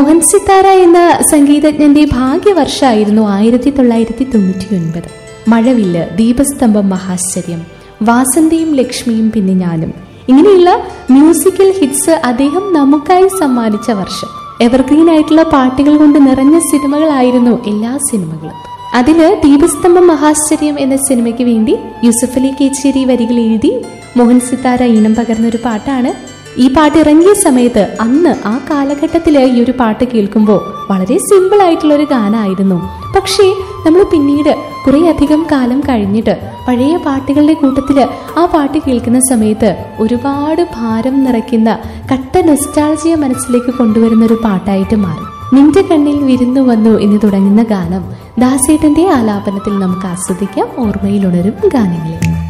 മോഹൻ സിത്താര എന്ന സംഗീതജ്ഞന്റെ ഭാഗ്യവർഷമായിരുന്നു ആയിരത്തി തൊള്ളായിരത്തി തൊണ്ണൂറ്റി ഒൻപത് മഴവില്ല് ദീപസ്തംഭം മഹാശ്ചര്യം വാസന്തിയും ലക്ഷ്മിയും പിന്നെ ഞാനും ഇങ്ങനെയുള്ള മ്യൂസിക്കൽ ഹിറ്റ്സ് അദ്ദേഹം നമുക്കായി സമ്മാനിച്ച വർഷം എവർഗ്രീൻ ആയിട്ടുള്ള പാട്ടുകൾ കൊണ്ട് നിറഞ്ഞ സിനിമകളായിരുന്നു എല്ലാ സിനിമകളും അതില് ദീപസ്തംഭം മഹാശ്ചര്യം എന്ന സിനിമയ്ക്ക് വേണ്ടി യൂസഫ് അലി കേച്ചേരി വരികൾ എഴുതി മോഹൻ സിത്താര ഈണം പകർന്ന ഒരു പാട്ടാണ് ഈ പാട്ട് ഇറങ്ങിയ സമയത്ത് അന്ന് ആ കാലഘട്ടത്തിൽ ഈ ഒരു പാട്ട് കേൾക്കുമ്പോൾ വളരെ സിമ്പിൾ ആയിട്ടുള്ള ഒരു ഗാനമായിരുന്നു പക്ഷേ നമ്മൾ പിന്നീട് കുറേ അധികം കാലം കഴിഞ്ഞിട്ട് പഴയ പാട്ടുകളുടെ കൂട്ടത്തിൽ ആ പാട്ട് കേൾക്കുന്ന സമയത്ത് ഒരുപാട് ഭാരം നിറയ്ക്കുന്ന കട്ട നൊസ്റ്റാൾജിയ മനസ്സിലേക്ക് കൊണ്ടുവരുന്ന ഒരു പാട്ടായിട്ട് മാറി നിന്റെ കണ്ണിൽ വിരുന്നു വന്നു എന്ന് തുടങ്ങുന്ന ഗാനം ദാസേട്ടന്റെ ആലാപനത്തിൽ നമുക്ക് ആസ്വദിക്കാം ഓർമ്മയിലുണരും ഗാനങ്ങളിൽ